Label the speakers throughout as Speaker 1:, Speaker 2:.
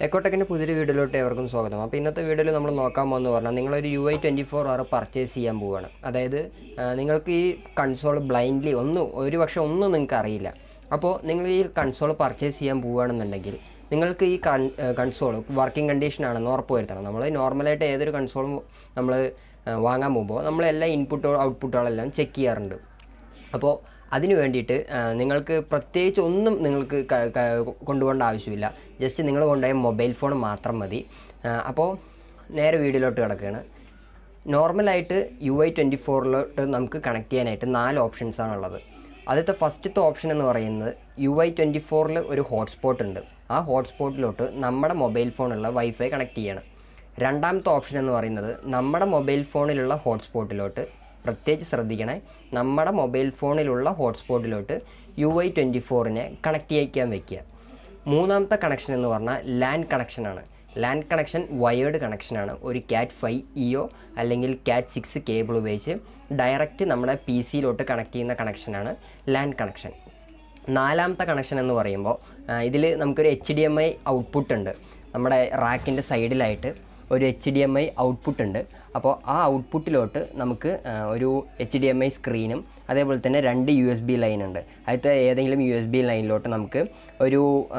Speaker 1: എക്കോടെക്കിൻ്റെ പുതിയൊരു വീഡിയോയിലോട്ട് ഏവർക്കും സ്വാഗതം അപ്പോൾ ഇന്നത്തെ വീഡിയോയിൽ നമ്മൾ നോക്കാൻ പോകുന്നത് പറഞ്ഞാൽ നിങ്ങളൊരു U I twenty four R purchase ചെയ്യാൻ പോവുകയാണ് അതായത് ആ, നിങ്ങൾക്ക് ഈ കൺസോൾ ബ്ലൈൻഡ്ലി ഒന്നും ഒരു പക്ഷേ ഒന്നും നിങ്ങൾക്ക് അറിയില്ല അപ്പോൾ നിങ്ങൾ ഈ കൺസോൾ പർച്ചേസ് ചെയ്യാൻ പോവുകയാണെന്നുണ്ടെങ്കിൽ നിങ്ങൾക്ക് ഈ കൺ കൺസോൾ വർക്കിംഗ് കണ്ടീഷൻ ആണെന്ന് ഉറപ്പ് വരുത്തണം നമ്മൾ നോർമലായിട്ട് ഏതൊരു കൺസോളും നമ്മൾ വാങ്ങാൻ പോകുമ്പോൾ നമ്മൾ എല്ലാ ഇൻപുട്ടോ ഔട്ട്പുട്ടുകളെല്ലാം ചെക്ക് ചെയ്യാറുണ്ട് അപ്പോൾ അതിന് വേണ്ടിയിട്ട് ആ, നിങ്ങൾക്ക് പ്രത്യേകിച്ച് ഒന്നും നിങ്ങൾക്ക് ക- ക- കൊണ്ടുപോകേണ്ട ആവശ്യമില്ല ജസ്റ്റ് നിങ്ങൾ കൊണ്ടുപോയ മൊബൈൽ ഫോൺ മാത്രം മതി ആ, അപ്പോൾ നേരെ വീഡിയോയിലോട്ട് കിടക്കുകയാണ് നോർമലായിട്ട് യു ഐ ട്വൻറ്റി ഫോറിലോട്ട് നമുക്ക് കണക്ട് ചെയ്യാനായിട്ട് നാല് ഓപ്ഷൻസ് ആണുള്ളത് ആദ്യത്തെ ഫസ്റ്റത്തെ ഓപ്ഷൻ എന്ന് പറയുന്നത് യു ഐ ട്വൻറ്റി ഫോറിൽ ഒരു ഹോട്ട്സ്പോട്ട് ഉണ്ട് ആ ഹോട്ട്സ്പോട്ടിലോട്ട് നമ്മുടെ മൊബൈൽ ഫോണുള്ള വൈഫൈ കണക്ട് ചെയ്യണം രണ്ടാമത്തെ ഓപ്ഷൻ എന്ന് പറയുന്നത് നമ്മുടെ മൊബൈൽ ഫോണിലുള്ള ഹോട്ട്സ്പോട്ടിലോട്ട് പ്രത്യേകിച്ച് ശ്രദ്ധിക്കണേ നമ്മുടെ മൊബൈൽ ഫോണിലുള്ള ഹോട്ട്സ്പോട്ടിലോട്ട് യു ഐ ട്വൻറ്റി ഫോറിനെ കണക്ട് ചെയ്യിക്കാൻ വെക്കുക മൂന്നാമത്തെ കണക്ഷൻ എന്ന് പറഞ്ഞാൽ ലാൻഡ് കണക്ഷനാണ് ലാൻഡ് കണക്ഷൻ വയേർഡ് കണക്ഷനാണ് ഒരു ക്യാറ്റ് ഫൈവ് ഇഒ അല്ലെങ്കിൽ ക്യാറ്റ് സിക്സ് കേബിൾ ഉപയോഗിച്ച് ഡയറക്റ്റ് നമ്മുടെ പി സിയിലോട്ട് കണക്ട് ചെയ്യുന്ന കണക്ഷനാണ് ലാൻഡ് കണക്ഷൻ നാലാമത്തെ കണക്ഷൻ എന്ന് പറയുമ്പോൾ ഇതിൽ നമുക്കൊരു H D M I output ഉണ്ട് നമ്മുടെ റാക്കിൻ്റെ സൈഡിലായിട്ട് ഒരു H D M I output ഉണ്ട് അപ്പോൾ ആ ഔട്ട്പുട്ടിലോട്ട് നമുക്ക് ആ, ഒരു എച്ച് ഡി എം ഐ സ്ക്രീനും അതേപോലെ തന്നെ രണ്ട് യു എസ് ബി ലൈൻ ഉണ്ട് അതിലത്തെ ഏതെങ്കിലും യു എസ് ബി ലൈനിലോട്ട് നമുക്ക് ഒരു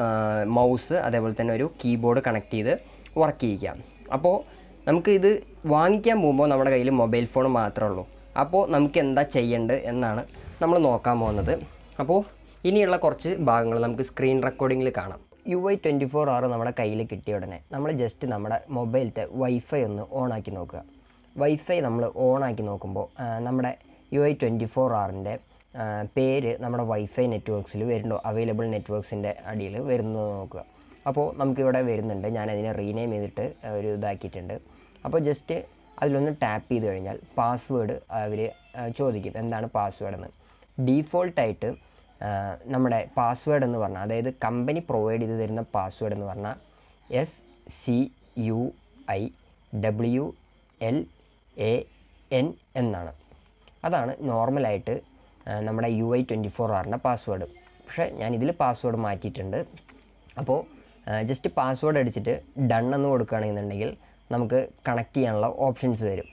Speaker 1: മൗസ് അതേപോലെ തന്നെ ഒരു കീബോർഡ് കണക്ട് ചെയ്ത് വർക്ക് ചെയ്യിക്കാം അപ്പോൾ നമുക്ക് ഇത് വാങ്ങിക്കാൻ പോകുമ്പോൾ നമ്മുടെ കയ്യിൽ മൊബൈൽ ഫോൺ മാത്രമേ ഉള്ളൂ അപ്പോൾ നമുക്ക് എന്താ ചെയ്യേണ്ടത് എന്നാണ് നമ്മൾ നോക്കാൻ പോകുന്നത് അപ്പോൾ ഇനിയുള്ള കുറച്ച് ഭാഗങ്ങൾ നമുക്ക് സ്ക്രീൻ റെക്കോർഡിങ്ങിൽ കാണാം യു ഐ ട്വൻറ്റി ഫോർ ആറ് നമ്മുടെ കയ്യിൽ കിട്ടിയ ഉടനെ നമ്മൾ ജസ്റ്റ് നമ്മുടെ മൊബൈലത്തെ വൈഫൈ ഒന്ന് ഓണാക്കി നോക്കുക വൈഫൈ നമ്മൾ ഓണാക്കി നോക്കുമ്പോൾ ആ, നമ്മുടെ യു ഐ ട്വൻറ്റി ഫോർ ആറിൻ്റെ പേര് നമ്മുടെ വൈഫൈ നെറ്റ്വർക്ക്സിൽ വരുന്നുണ്ടോ അവൈലബിൾ നെറ്റ്വർക്ക്സിൻ്റെ അടിയിൽ വരുന്നു നോക്കുക അപ്പോൾ നമുക്കിവിടെ വരുന്നുണ്ട് ഞാൻ അതിനെ റീനെയിം ചെയ്തിട്ട് ഒരു ഇതാക്കിയിട്ടുണ്ട് അപ്പോൾ ജസ്റ്റ് അതിലൊന്ന് ടാപ്പ് ചെയ്ത് കഴിഞ്ഞാൽ പാസ്വേഡ് അവർ ചോദിക്കും എന്താണ് പാസ്വേഡ് എന്ന് ഡീഫോൾട്ടായിട്ട് നമ്മുടെ പാസ്വേഡ് എന്ന് പറഞ്ഞാൽ അതായത് കമ്പനി പ്രൊവൈഡ് ചെയ്ത് തരുന്ന പാസ്വേഡ് എന്ന് പറഞ്ഞാൽ S C U I W L A N എന്നാണ് അതാണ് നോർമലായിട്ട് നമ്മുടെ യു ഐ ട്വൻറ്റി ഫോർ ആറിൻ്റെ പാസ്വേഡ് പക്ഷേ ഞാൻ ഇതിൽ പാസ്വേഡ് മാറ്റിയിട്ടുണ്ട് അപ്പോൾ ജസ്റ്റ് പാസ്വേഡ് അടിച്ചിട്ട് ഡൺ എന്ന് കൊടുക്കുകയാണെന്നുണ്ടെങ്കിൽ നമുക്ക് കണക്ട് ചെയ്യാനുള്ള ഓപ്ഷൻസ് വരും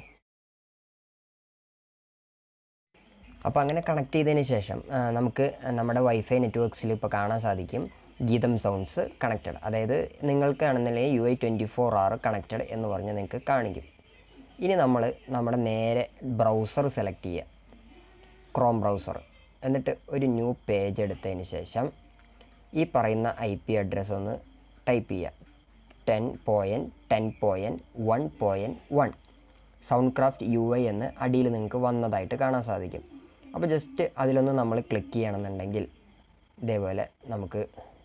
Speaker 1: അപ്പോൾ അങ്ങനെ കണക്ട് ചെയ്തതിന് ശേഷം ആ, നമുക്ക് നമ്മുടെ വൈഫൈ നെറ്റ്വർക്ക്സിൽ ഇപ്പോൾ കാണാൻ സാധിക്കും ഗീതം സൗണ്ട്സ് കണക്റ്റഡ് അതായത് നിങ്ങൾക്കാണെന്നുണ്ടെങ്കിൽ U I twenty four R connected എന്ന് പറഞ്ഞ് നിങ്ങൾക്ക് കാണിക്കും ഇനി നമ്മൾ നമ്മുടെ നേരെ ബ്രൗസർ സെലക്ട് ചെയ്യുക ക്രോം ബ്രൗസർ എന്നിട്ട് ഒരു ന്യൂ പേജ് എടുത്തതിന് ശേഷം ഈ പറയുന്ന ഐ പി അഡ്രസ്സ് ഒന്ന് ടൈപ്പ് ചെയ്യുക ten point ten point one point one Soundcraft U I എന്ന് അടിയിൽ നിങ്ങൾക്ക് വന്നതായിട്ട് കാണാൻ സാധിക്കും അപ്പോൾ ജസ്റ്റ് അതിലൊന്ന് നമ്മൾ ക്ലിക്ക് ചെയ്യണമെന്നുണ്ടെങ്കിൽ ഇതേപോലെ നമുക്ക്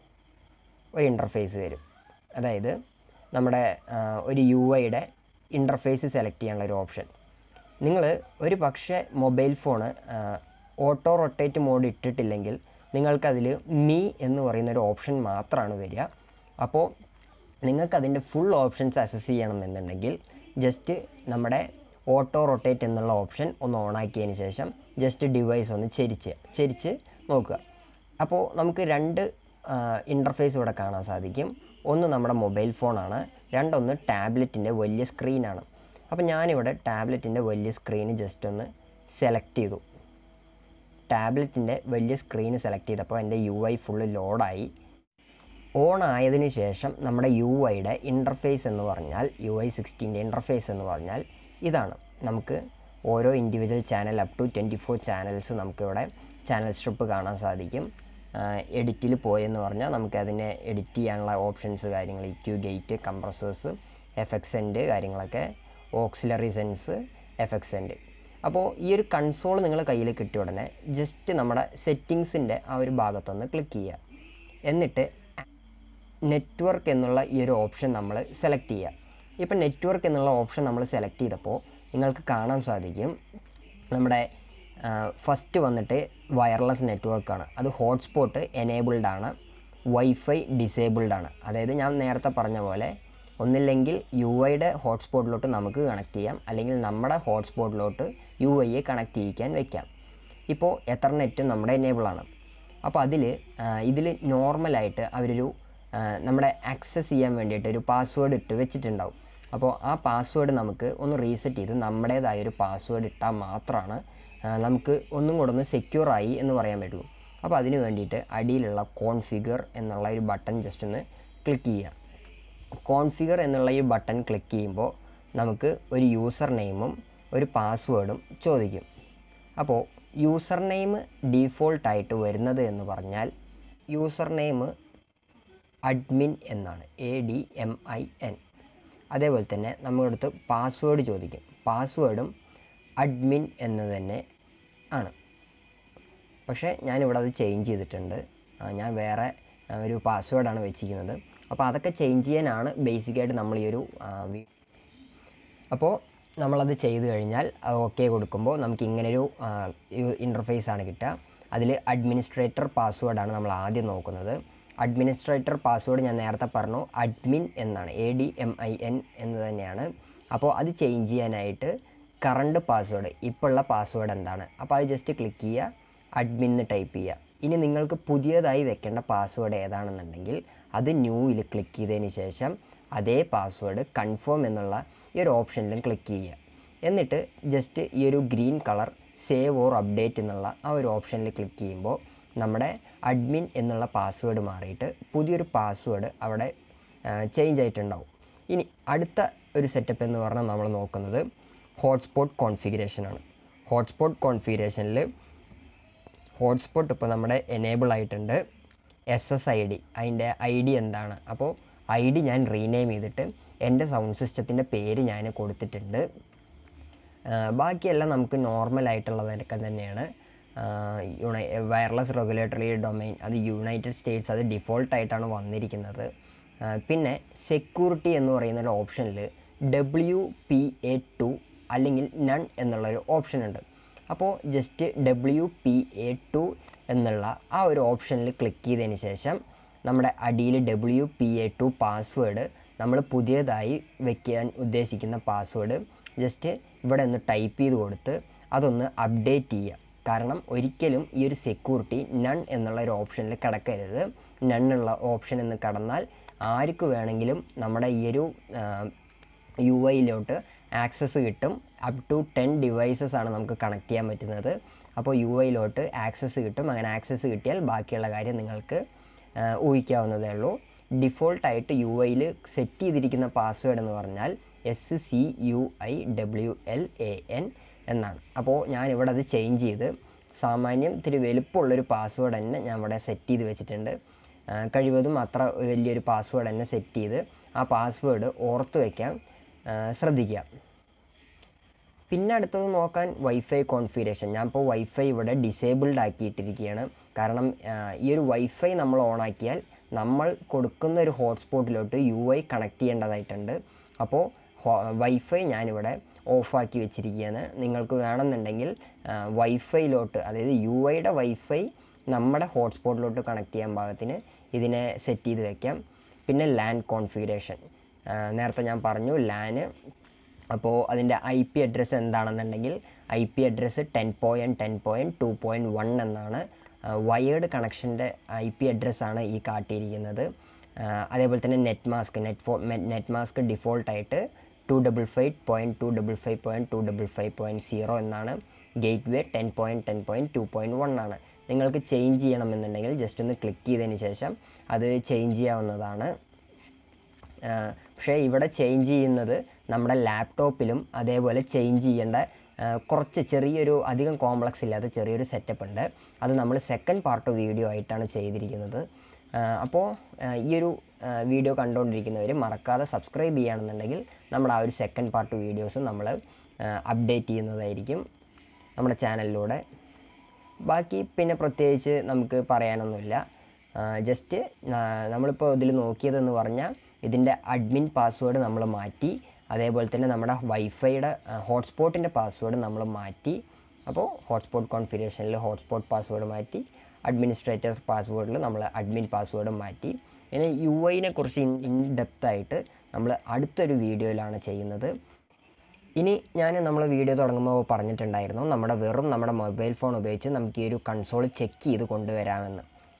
Speaker 1: ഒരു ഇൻ്റർഫേസ് വരും അതായത് നമ്മുടെ ആ, ഒരു യു ഐയുടെ ഇൻ്റർഫേസ് സെലക്ട് ചെയ്യാനുള്ള ഒരു ഓപ്ഷൻ നിങ്ങൾ ഒരു പക്ഷേ mobile phone auto rotate mode ഇട്ടിട്ടില്ലെങ്കിൽ നിങ്ങൾക്കതിൽ മീ എന്ന് പറയുന്ന ഒരു ഓപ്ഷൻ മാത്രമാണ് വരിക അപ്പോൾ നിങ്ങൾക്ക് അതിൻ്റെ ഫുൾ ഓപ്ഷൻസ് അസസ് ചെയ്യണമെന്നുണ്ടെങ്കിൽ ജസ്റ്റ് നമ്മുടെ ഓട്ടോ റൊട്ടേറ്റ് എന്നുള്ള ഓപ്ഷൻ ഒന്ന് ഓണാക്കിയതിന് ശേഷം ജസ്റ്റ് ഡിവൈസ് ഒന്ന് ചെരിച്ച് ചെരിച്ച് നോക്കുക അപ്പോൾ നമുക്ക് രണ്ട് ഇൻ്റർഫേസ് ഇവിടെ കാണാൻ സാധിക്കും ഒന്ന് നമ്മുടെ മൊബൈൽ ഫോണാണ് രണ്ടൊന്ന് ടാബ്ലറ്റിൻ്റെ വലിയ സ്ക്രീനാണ് അപ്പോൾ ഞാനിവിടെ ടാബ്ലറ്റിൻ്റെ വലിയ സ്ക്രീൻ ജസ്റ്റ് ഒന്ന് സെലക്ട് ചെയ്തു ടാബ്ലറ്റിൻ്റെ വലിയ സ്ക്രീൻ സെലക്ട് ചെയ്തപ്പോൾ എൻ്റെ യു ഐ ഫുള്ള് ലോഡായി ഓൺ ആയതിനു ശേഷം നമ്മുടെ യു ഐയുടെ ഇൻ്റർഫേസ് എന്ന് പറഞ്ഞാൽ യു ഐ സിക്സ്റ്റീൻ്റെ ഇൻ്റർഫേസ് എന്ന് പറഞ്ഞാൽ ഇതാണ് നമുക്ക് ഓരോ individual channel up to twenty four channels നമുക്കിവിടെ ചാനൽ സ്ട്രിപ്പ് കാണാൻ സാധിക്കും എഡിറ്റിൽ പോയെന്ന് പറഞ്ഞാൽ നമുക്ക് അതിനെ എഡിറ്റ് ചെയ്യാനുള്ള ഓപ്ഷൻസ് കാര്യങ്ങൾ EQ gate compressors F X and കാര്യങ്ങളൊക്കെ auxiliary sends F X and അപ്പോൾ ഈ ഒരു കൺസോൾ നിങ്ങൾ കയ്യിൽ കിട്ടിയ ഉടനെ ജസ്റ്റ് നമ്മുടെ സെറ്റിങ്സിൻ്റെ ആ ഒരു ഭാഗത്തൊന്ന് ക്ലിക്ക് ചെയ്യുക എന്നിട്ട് നെറ്റ്വർക്ക് എന്നുള്ള ഈ ഒരു ഓപ്ഷൻ നമ്മൾ സെലക്ട് ചെയ്യുക ഇപ്പം നെറ്റ്വർക്ക് എന്നുള്ള ഓപ്ഷൻ നമ്മൾ സെലക്ട് ചെയ്തപ്പോൾ നിങ്ങൾക്ക് കാണാൻ സാധിക്കും നമ്മുടെ ഫസ്റ്റ് വന്നിട്ട് വയർലെസ് നെറ്റ്വർക്കാണ് അത് ഹോട്ട്സ്പോട്ട് എനേബിൾഡ് ആണ് വൈഫൈ ഡിസേബിൾഡ് ആണ് അതായത് ഞാൻ നേരത്തെ പറഞ്ഞ പോലെ ഒന്നില്ലെങ്കിൽ യു ഐയുടെ ഹോട്ട്സ്പോട്ടിലോട്ട് നമുക്ക് കണക്ട് ചെയ്യാം അല്ലെങ്കിൽ നമ്മുടെ ഹോട്ട്സ്പോട്ടിലോട്ട് യു ഐയെ കണക്ട് ചെയ്യിക്കാൻ വെക്കാം ഇപ്പോൾ എത്ര നെറ്റും നമ്മുടെ എനേബിൾ ആണ് അപ്പോൾ അതിൽ ഇതിൽ നോർമലായിട്ട് അവരൊരു ആ, നമ്മുടെ ആക്സസ് ചെയ്യാൻ വേണ്ടിയിട്ട് ഒരു പാസ്വേഡ് ഇട്ട് വെച്ചിട്ടുണ്ടാവും അപ്പോൾ ആ പാസ്വേഡ് നമുക്ക് ഒന്ന് റീസെറ്റ് ചെയ്ത് നമ്മുടേതായ ഒരു പാസ്വേഡ് ഇട്ടാൽ മാത്രമാണ് ആ, നമുക്ക് ഒന്നും കൂടെ ഒന്ന് secure ആയി എന്ന് പറയാൻ പറ്റുള്ളൂ അപ്പോൾ അതിന് വേണ്ടിയിട്ട് അടിയിലുള്ള കോൺഫിഗർ എന്നുള്ള ഒരു ബട്ടൺ ജസ്റ്റ് ഒന്ന് ക്ലിക്ക് ചെയ്യുക കോൺഫിഗർ എന്നുള്ള ഈ ബട്ടൺ ക്ലിക്ക് ചെയ്യുമ്പോൾ നമുക്ക് ഒരു യൂസർ നെയിമും ഒരു പാസ്വേഡും ചോദിക്കും അപ്പോൾ യൂസർ നെയിം ഡീഫോൾട്ടായിട്ട് വരുന്നത് എന്ന് പറഞ്ഞാൽ യൂസർ നെയിം അഡ്മിൻ എന്നാണ് A D M I N അതേപോലെ തന്നെ നമ്മുടെ അടുത്ത് പാസ്വേഡ് ചോദിക്കും പാസ്വേഡും അഡ്മിൻ എന്ന് തന്നെ ആണ് പക്ഷേ ഞാനിവിടെ അത് ചേഞ്ച് ചെയ്തിട്ടുണ്ട് ആ, ഞാൻ വേറെ ആ, ഒരു പാസ്വേഡാണ് വെച്ചിരിക്കുന്നത് അപ്പോൾ അതൊക്കെ ചേഞ്ച് ചെയ്യാനാണ് ബേസിക്കായിട്ട് നമ്മൾ ഈ ഒരു ആ, വി- അപ്പോൾ നമ്മളത് ചെയ്ത് കഴിഞ്ഞാൽ ഓക്കെ കൊടുക്കുമ്പോൾ നമുക്ക് ഇങ്ങനൊരു ഇൻ്റർഫേസ് ആണ് കിട്ടുക അതിൽ അഡ്മിനിസ്ട്രേറ്റർ പാസ്വേഡാണ് നമ്മൾ ആദ്യം നോക്കുന്നത് അഡ്മിനിസ്ട്രേറ്റർ പാസ്വേഡ് ഞാൻ നേരത്തെ പറഞ്ഞു അഡ്മിൻ എന്നാണ് A D M I N എന്ന് തന്നെയാണ് അപ്പോൾ അത് ചേഞ്ച് ചെയ്യാനായിട്ട് കറണ്ട് പാസ്വേഡ് ഇപ്പോൾ ഉള്ള പാസ്വേഡ് എന്താണ് അപ്പോൾ അത് ജസ്റ്റ് ക്ലിക്ക് ചെയ്യുക അഡ്മിൻ എന്ന് ടൈപ്പ് ചെയ്യുക ഇനി നിങ്ങൾക്ക് പുതിയതായി വെക്കേണ്ട പാസ്വേഡ് ഏതാണെന്നുണ്ടെങ്കിൽ അത് ന്യൂവിൽ ക്ലിക്ക് ചെയ്തതിന് ശേഷം അതേ പാസ്വേഡ് കൺഫേം എന്നുള്ള ഈ ഒരു ഓപ്ഷനിലും ക്ലിക്ക് ചെയ്യുക എന്നിട്ട് ജസ്റ്റ് ഈ ഒരു green colour save or update എന്നുള്ള ആ ഒരു ഓപ്ഷനിൽ ക്ലിക്ക് ചെയ്യുമ്പോൾ നമ്മുടെ അഡ്മിൻ എന്നുള്ള പാസ്വേഡ് മാറിയിട്ട് പുതിയൊരു പാസ്വേഡ് അവിടെ ചേഞ്ച് ആയിട്ടുണ്ടാവും ഇനി അടുത്ത ഒരു സെറ്റപ്പ് എന്ന് പറഞ്ഞാൽ നമ്മൾ നോക്കുന്നത് ഹോട്ട്സ്പോട്ട് കോൺഫിഗറേഷനാണ് ഹോട്ട്സ്പോട്ട് കോൺഫിഗറേഷനിൽ ഹോട്ട്സ്പോട്ട് ഇപ്പോൾ നമ്മുടെ എനേബിൾ ആയിട്ടുണ്ട് എസ് എസ് ഐ ഡി അതിൻ്റെ ഐ ഡി എന്താണ് അപ്പോൾ ഐ ഡി ഞാൻ റീനെയിം ചെയ്തിട്ട് എൻ്റെ സൗണ്ട് സിസ്റ്റത്തിൻ്റെ പേര് ഞാൻ കൊടുത്തിട്ടുണ്ട് ആ, ബാക്കിയെല്ലാം നമുക്ക് നോർമൽ ആയിട്ടുള്ളതൊക്കെ തന്നെയാണ് യുണൈ വയർലെസ് റെഗുലേറ്ററി ഡൊമൈൻ അത് യുണൈറ്റഡ് സ്റ്റേറ്റ്സ് അത് ഡിഫോൾട്ടായിട്ടാണ് വന്നിരിക്കുന്നത് ആ, പിന്നെ സെക്യൂരിറ്റി എന്ന് പറയുന്ന ഒരു ഓപ്ഷനിൽ ഡബ്ല്യു പി എ ടു അല്ലെങ്കിൽ നൺ എന്നുള്ളൊരു ഓപ്ഷൻ ഉണ്ട് അപ്പോൾ just W P A two എന്നുള്ള ആ ഒരു ഓപ്ഷനിൽ ക്ലിക്ക് ചെയ്തതിന് ശേഷം നമ്മുടെ അടിയിൽ W P A two password നമ്മൾ പുതിയതായി വെക്കാൻ ഉദ്ദേശിക്കുന്ന പാസ്വേഡ് ജസ്റ്റ് ഇവിടെ ഒന്ന് ടൈപ്പ് ചെയ്ത് കൊടുത്ത് അതൊന്ന് അപ്ഡേറ്റ് ചെയ്യുക കാരണം ഒരിക്കലും ഈ ഒരു സെക്യൂരിറ്റി നൺ എന്നുള്ള ഒരു ഓപ്ഷനിൽ കിടക്കരുത് നൺ ഉള്ള ഓപ്ഷൻ എന്ന് കടന്നാൽ ആർക്ക് വേണമെങ്കിലും നമ്മുടെ ഈ ഒരു യു ഐയിലോട്ട് ആക്സസ് കിട്ടും അപ് ടു ടെൻ ഡിവൈസസ് ആണ് നമുക്ക് കണക്ട് ചെയ്യാൻ പറ്റുന്നത് അപ്പോൾ യു ഐയിലോട്ട് ആക്സസ് കിട്ടും അങ്ങനെ ആക്സസ് കിട്ടിയാൽ ബാക്കിയുള്ള കാര്യം നിങ്ങൾക്ക് ആ, ഊഹിക്കാവുന്നതേ ഉള്ളൂ ഡിഫോൾട്ടായിട്ട് യു ഐയിൽ സെറ്റ് ചെയ്തിരിക്കുന്ന പാസ്വേഡ് എന്ന് പറഞ്ഞാൽ S C U I W L A N എന്നാണ് അപ്പോൾ ഞാൻ ഇവിടെ അത് ചേഞ്ച് ചെയ്ത് സാമാന്യം ഇത്തിരി വലുപ്പമുള്ളൊരു പാസ്വേഡ് തന്നെ ഞാൻ ഇവിടെ സെറ്റ് ചെയ്ത് വെച്ചിട്ടുണ്ട് ആ, കഴിവതും അത്ര വലിയൊരു പാസ്വേഡ് തന്നെ സെറ്റ് ചെയ്ത് ആ പാസ്വേഡ് ഓർത്ത് വയ്ക്കാൻ ആ, ശ്രദ്ധിക്കുക പിന്നെ അടുത്തത് നോക്കാൻ വൈഫൈ കോൺഫിഗറേഷൻ ഞാൻ ഇപ്പോൾ വൈഫൈ ഇവിടെ ഡിസേബിൾഡ് ആക്കിയിട്ടിരിക്കുകയാണ് കാരണം ആ, ഈ ഒരു വൈഫൈ നമ്മൾ ഓൺ ആക്കിയാൽ നമ്മൾ കൊടുക്കുന്ന ഒരു ഹോട്ട്സ്പോട്ടിലോട്ട് യു ഐ കണക്ട് ചെയ്യേണ്ടതായിട്ടുണ്ട് അപ്പോൾ വൈഫൈ ഞാനിവിടെ ഓഫാക്കി വെച്ചിരിക്കുകയാണ് നിങ്ങൾക്ക് വേണമെന്നുണ്ടെങ്കിൽ വൈഫൈയിലോട്ട് അതായത് യു ഐയുടെ വൈഫൈ നമ്മുടെ ഹോട്ട്സ്പോട്ടിലോട്ട് കണക്ട് ചെയ്യാൻ പാകത്തിന് ഇതിനെ സെറ്റ് ചെയ്ത് വെക്കാം പിന്നെ ലാൻ കോൺഫിഗറേഷൻ നേരത്തെ ഞാൻ പറഞ്ഞു ലാന് അപ്പോൾ അതിൻ്റെ ഐ പി അഡ്രസ്സ് എന്താണെന്നുണ്ടെങ്കിൽ I P address ten point ten point two point one എന്നാണ് വയേർഡ് കണക്ഷൻ്റെ ഐ പി അഡ്രസ്സാണ് ഈ കാട്ടിയിരിക്കുന്നത് ആ, അതേപോലെ തന്നെ നെറ്റ് മാസ്ക് നെറ്റ് ഫോ നെറ്റ് മാസ്ക് ഡിഫോൾട്ടായിട്ട് two double five point two double five point two double five point zero എന്നാണ് gateway ten point ten point two point one ആണ് നിങ്ങൾക്ക് ചേഞ്ച് ചെയ്യണമെന്നുണ്ടെങ്കിൽ ജസ്റ്റ് ഒന്ന് ക്ലിക്ക് ചെയ്തതിന് ശേഷം അത് ചേഞ്ച് ചെയ്യാവുന്നതാണ് ആ, പക്ഷേ ഇവിടെ ചേഞ്ച് ചെയ്യുന്നത് നമ്മുടെ ലാപ്ടോപ്പിലും അതേപോലെ ചേഞ്ച് ചെയ്യേണ്ട ആ, കുറച്ച് ചെറിയൊരു അധികം കോംപ്ലക്സ് ഇല്ലാത്ത ചെറിയൊരു സെറ്റപ്പ് ഉണ്ട് അത് നമ്മൾ സെക്കൻഡ് പാർട്ട് വീഡിയോ ആയിട്ടാണ് ചെയ്തിരിക്കുന്നത് അപ്പോൾ ഈ ഒരു വീഡിയോ കണ്ടുകൊണ്ടിരിക്കുന്നവർ മറക്കാതെ സബ്സ്ക്രൈബ് ചെയ്യുകയാണെന്നുണ്ടെങ്കിൽ നമ്മുടെ ആ ഒരു സെക്കൻഡ് പാർട്ട് വീഡിയോസും നമ്മൾ അപ്ഡേറ്റ് ചെയ്യുന്നതായിരിക്കും നമ്മുടെ ചാനലിലൂടെ ബാക്കി പിന്നെ പ്രത്യേകിച്ച് നമുക്ക് പറയാനൊന്നുമില്ല ജസ്റ്റ് നമ്മളിപ്പോൾ ഇതിൽ നോക്കിയതെന്ന് പറഞ്ഞാൽ ഇതിൻ്റെ അഡ്മിൻ പാസ്വേഡ് നമ്മൾ മാറ്റി അതേപോലെ തന്നെ നമ്മുടെ വൈഫൈയുടെ ഹോട്ട്സ്പോട്ടിൻ്റെ പാസ്വേഡ് നമ്മൾ മാറ്റി അപ്പോൾ ഹോട്ട്സ്പോട്ട് കോൺഫിഗറേഷനിൽ ഹോട്ട്സ്പോട്ട് പാസ്വേഡ് മാറ്റി അഡ്മിനിസ്ട്രേറ്റേഴ്സ് പാസ്വേഡിൽ നമ്മൾ അഡ്മിൻ പാസ്വേഡ് മാറ്റി ഇനി യു ഐനെ കുറിച്ച് ഇൻ ഇൻ ഡെപ്ത് ആയിട്ട് നമ്മൾ അടുത്തൊരു വീഡിയോയിലാണ് ചെയ്യുന്നത് ഇനി ഞാൻ നമ്മൾ വീഡിയോ തുടങ്ങുമ്പോൾ പറഞ്ഞിട്ടുണ്ടായിരുന്നു നമ്മുടെ വെറും നമ്മുടെ മൊബൈൽ ഫോൺ ഉപയോഗിച്ച് നമുക്ക് ഈ ഒരു കൺസോൾ ചെക്ക് ചെയ്ത് കൊണ്ടുവരാമെന്ന്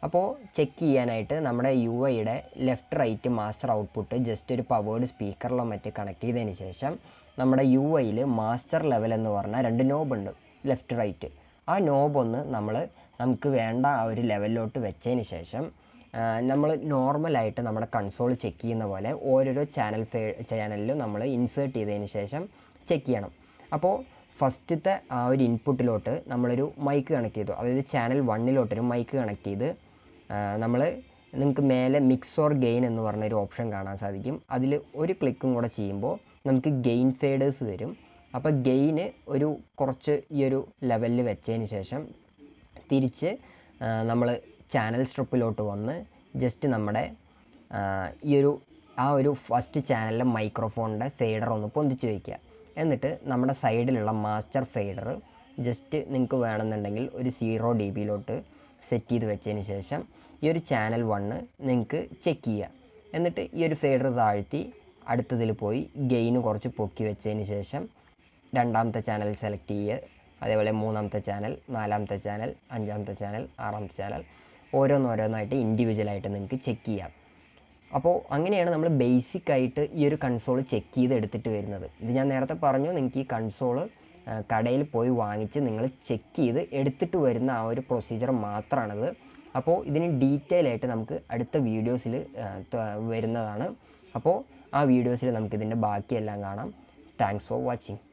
Speaker 1: അപ്പോൾ ചെക്ക് ചെയ്യാനായിട്ട് നമ്മുടെ യു ഐയുടെ left right master output just ഒരു പവേർഡ് സ്പീക്കറിലോ മറ്റ് കണക്ട് ചെയ്തതിന് ശേഷം നമ്മുടെ യു ഐയിൽ മാസ്റ്റർ ലെവൽ എന്ന് പറഞ്ഞാൽ രണ്ട് നോബ് ഉണ്ട് ലെഫ്റ്റ് റൈറ്റ് ആ നോബ് ഒന്ന് നമ്മൾ നമുക്ക് വേണ്ട ആ ഒരു ലെവലിലോട്ട് വെച്ചതിന് ശേഷം നമ്മൾ നോർമലായിട്ട് നമ്മുടെ കൺസോൾ ചെക്ക് ചെയ്യുന്ന പോലെ ഓരോരോ ചാനൽ ഫേ ചാനലിലും നമ്മൾ ഇൻസേർട്ട് ചെയ്തതിന് ശേഷം ചെക്ക് ചെയ്യണം അപ്പോൾ ഫസ്റ്റത്തെ ആ ഒരു ഇൻപുട്ടിലോട്ട് നമ്മളൊരു മൈക്ക് കണക്ട് ചെയ്തു അതായത് ചാനൽ വണ്ണിലോട്ടൊരു മൈക്ക് കണക്ട് ചെയ്ത് നമ്മൾ നിങ്ങൾക്ക് മേലെ മിക്സ് ഓർ ഗെയിൻ എന്ന് പറഞ്ഞൊരു ഓപ്ഷൻ കാണാൻ സാധിക്കും അതിൽ ഒരു ക്ലിക്കും കൂടെ ചെയ്യുമ്പോൾ നമുക്ക് ഗെയിൻ ഫേഡേഴ്സ് വരും അപ്പോൾ ഗെയിന് ഒരു കുറച്ച് ഈ ഒരു ലെവലിൽ വെച്ചതിന് ശേഷം തിരിച്ച് നമ്മൾ ചാനൽ സ്ട്രിപ്പിലോട്ട് വന്ന് ജസ്റ്റ് നമ്മുടെ ആ, ഈ ഒരു ആ ഒരു ഫസ്റ്റ് ചാനലിലെ മൈക്രോഫോണിൻ്റെ ഫെയ്ഡർ ഒന്ന് പൊന്തിച്ച് വയ്ക്കുക എന്നിട്ട് നമ്മുടെ സൈഡിലുള്ള മാസ്റ്റർ ഫെയ്ഡർ ജസ്റ്റ് നിങ്ങൾക്ക് വേണമെന്നുണ്ടെങ്കിൽ ഒരു സീറോ ഡി ബിയിലോട്ട് സെറ്റ് ചെയ്ത് വെച്ചതിന് ശേഷം ഈ ഒരു ചാനൽ വണ്ണ് നിങ്ങൾക്ക് ചെക്ക് ചെയ്യുക എന്നിട്ട് ഈ ഒരു ഫെയ്ഡർ താഴ്ത്തി അടുത്തതിൽ പോയി ഗെയിന് കുറച്ച് പൊക്കി വെച്ചതിന് ശേഷം രണ്ടാമത്തെ ചാനൽ സെലക്ട് ചെയ്യുക അതേപോലെ മൂന്നാമത്തെ ചാനൽ നാലാമത്തെ ചാനൽ അഞ്ചാമത്തെ ചാനൽ ആറാമത്തെ ചാനൽ ഓരോന്നോരോന്നായിട്ട് ഇൻഡിവിജ്വലായിട്ട് നിങ്ങൾക്ക് ചെക്ക് ചെയ്യാം അപ്പോൾ അങ്ങനെയാണ് നമ്മൾ ബേസിക് ആയിട്ട് ഈ ഒരു കൺസോൾ ചെക്ക് ചെയ്ത് എടുത്തിട്ട് വരുന്നത് ഇത് ഞാൻ നേരത്തെ പറഞ്ഞു നിങ്ങൾക്ക് ഈ കൺസോൾ കടയിൽ പോയി വാങ്ങിച്ച് നിങ്ങൾ ചെക്ക് ചെയ്ത് എടുത്തിട്ട് വരുന്ന ആ ഒരു പ്രൊസീജിയർ മാത്രമാണിത് അപ്പോൾ ഇതിന് ഡീറ്റെയിൽ ആയിട്ട് നമുക്ക് അടുത്ത വീഡിയോസിൽ വരുന്നതാണ് അപ്പോൾ ആ വീഡിയോസിൽ നമുക്കിതിൻ്റെ ബാക്കിയെല്ലാം കാണാം താങ്ക്സ് ഫോർ വാച്ചിങ്